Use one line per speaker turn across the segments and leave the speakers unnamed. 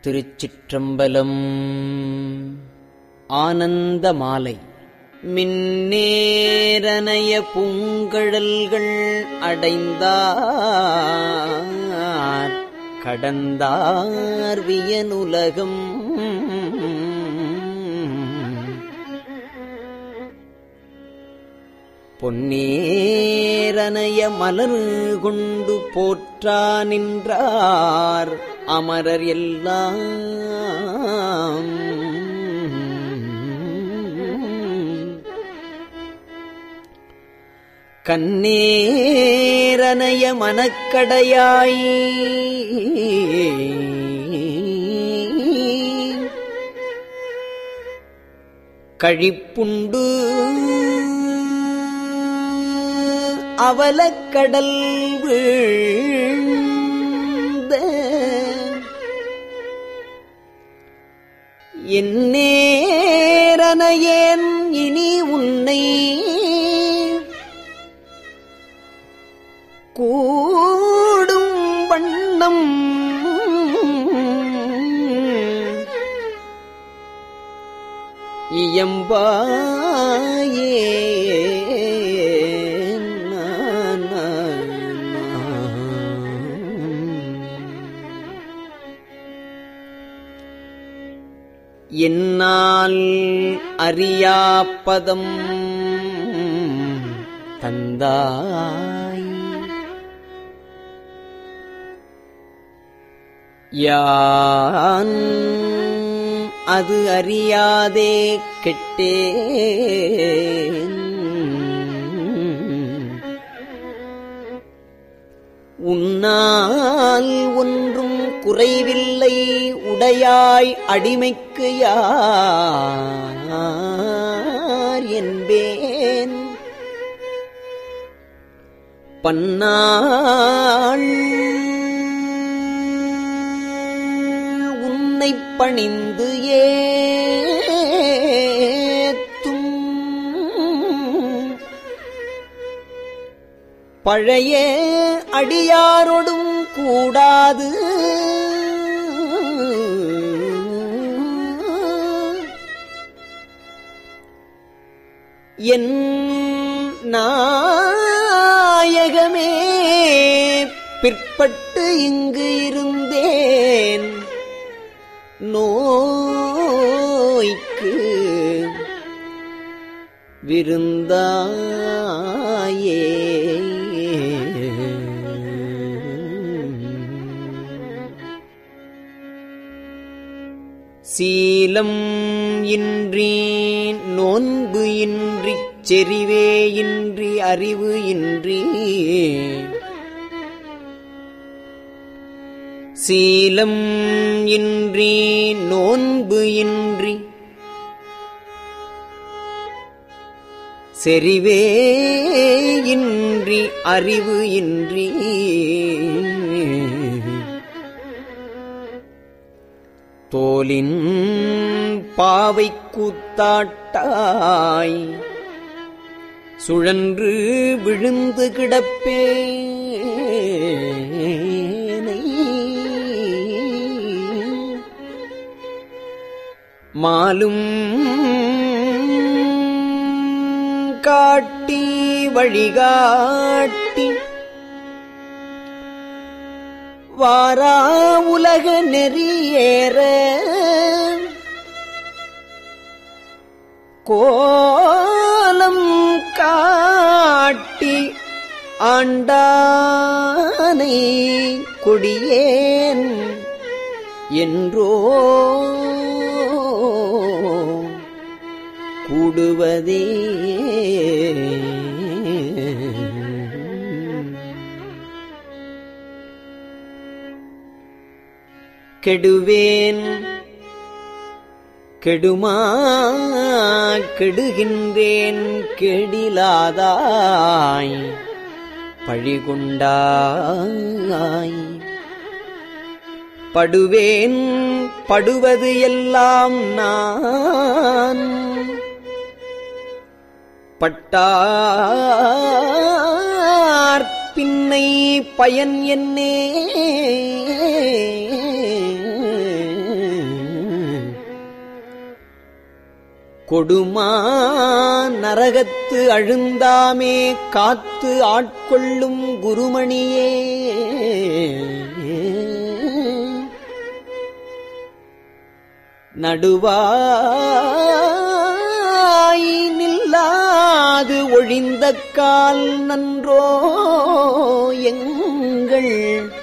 திருச்சிற்றம்பலம் ஆனந்த மாலை மின்னேரனைய பூங்கழல்கள் அடைந்தார் கடந்தார் வியனுலகம் பொன்னேரனைய மலர் கொண்டு போற்றா நின்றார் அமரர் எல்லாம் கண்ணேரனைய மனக்கடையாய் கழிப்புண்டு அவலக்கடல் வீழ்ந்த என்னேரனையேன் இனி உன்னை கூடும் வண்ணம் இயம்பாயே என்னால் அறியாப்பதம் தந்தாய் யான் அது அறியாதே கெட்டேன் உன்னால் ஒன்றும் குறைவில்லை உடையாய் அடிமைக்கு யார் என்பேன் பன்னாள் உன்னை பணிந்து ஏத்தும் பழைய அடியாரோடும் கூடாது என் நாயகமே பிற்பட்டு இங்கு இருந்தேன் நோய்க்கு விருந்தாயே சீலம் இன்றி நோன்பு இன்றி செறிவே இன்றி அறிவு இன்றி சீலம் இன்றி நோன்பு இன்றி செறிவே இன்றி அறிவு இன்றி தோலின் பாவை கூத்தாட்டாய் சுழன்று விழுந்து கிடப்பேனை மாலும் காட்டி வழிகாட்டி வாரா உலக நெறியேற கோலம் காட்டி ஆண்டானை கொடியேன் என்றோ கூடுவதே கெடுவேன் கெடுமா கெடுகின்றேன் கெடிலாதாய் பழிகொண்டாய் படுவேன் படுவது எல்லாம் நான் பட்டார் பின்னை பயன் என்னே கொடுமா நரகத்து அழுந்தாமே காத்து ஆட்கொள்ளும் குருமணியே நடுவாய் நில்லாது ஒழிந்த கால் நன்றோ எங்கள்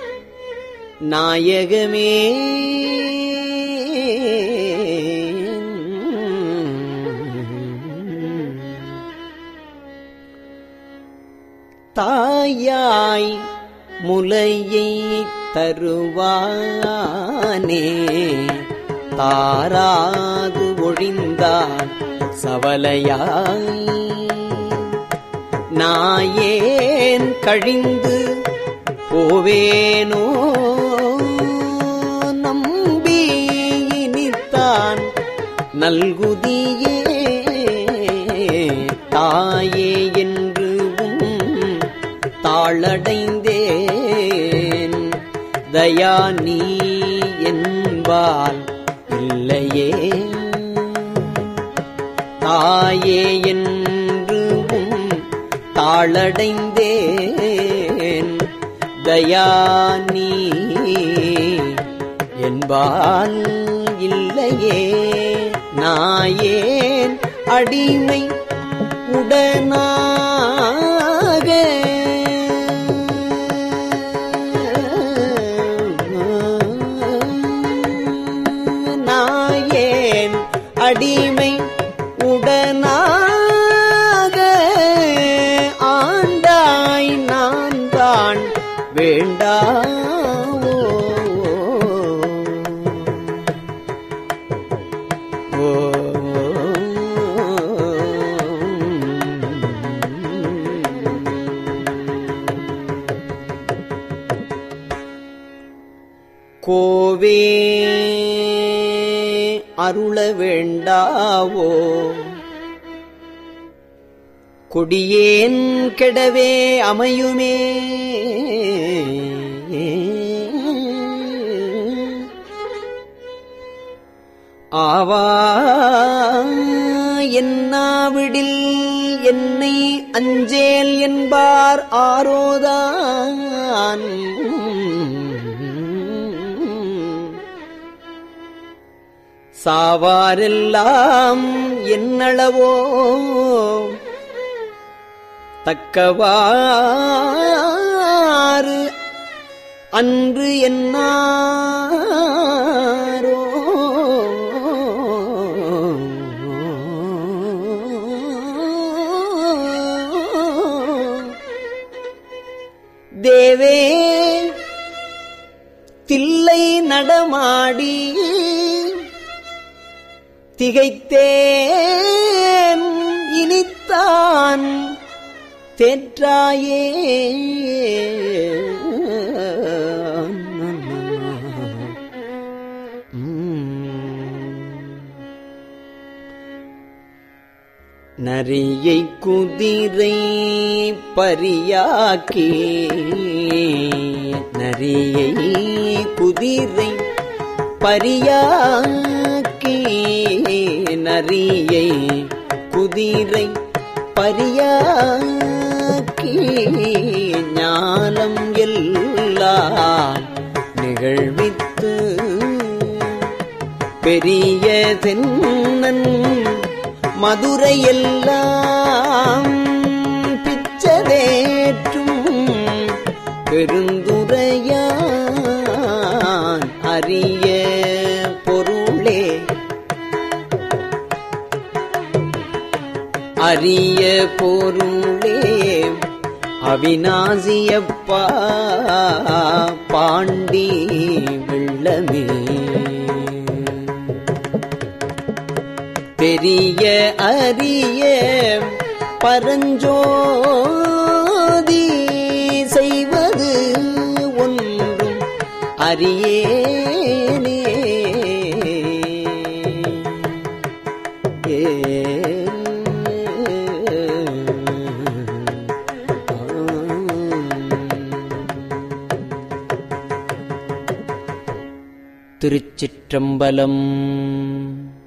நாயகமே தாயாய் முலையை தருவானே தாராது ஒழிந்தான் சவலையாய் நாயேன் கழிந்து போவேனோ நம்பி இனித்தான் நல்குதியே தாயே என்று உம் தாளடைந்தேன் தயா நீ என்பால் இல்லையே தாயே என்று உம் தாளடைந்தேன் தயா நீ என்பால் இல்லையே நாயேன் அடிமை உடனாக நாயேன் அடிமை உடனாக ஆண்டாய் நான் தான் வேண்டாவோ ஓ கோவே அருள வேண்டாவோ கொடியேன் கெடவே அமையுமே ஆவா என்னாவிடில் என்னை அஞ்சேல் என்பார் ஆரோதான் சாவாரெல்லாம் என்னளவோ தக்கவாறு அன்று என்னாரோ தேவே தில்லை நடமாடி திகைத்தேன் இனித்தான் தேற்றாயே நரியை குதிரை பரியாக்கி நரியை குதிரை பரியாக்கி நரியை குதிரை பரியாக்கி ஞானம் எல்லாம் நிகழ்வித்து பெரிய தென்னன் மதுரையெல்லாம் பிச்சதேற்றும் பெருந்துரையான் அரிய பொருளே அரிய பொருளே அவிநாசியப்பா பாண்டி வெள்ளமே பெரிய அரிய பரஞ்சோதி செய்வது ஒன்றும் அறியேனே ஏ திருச்சிற்றம்பலம்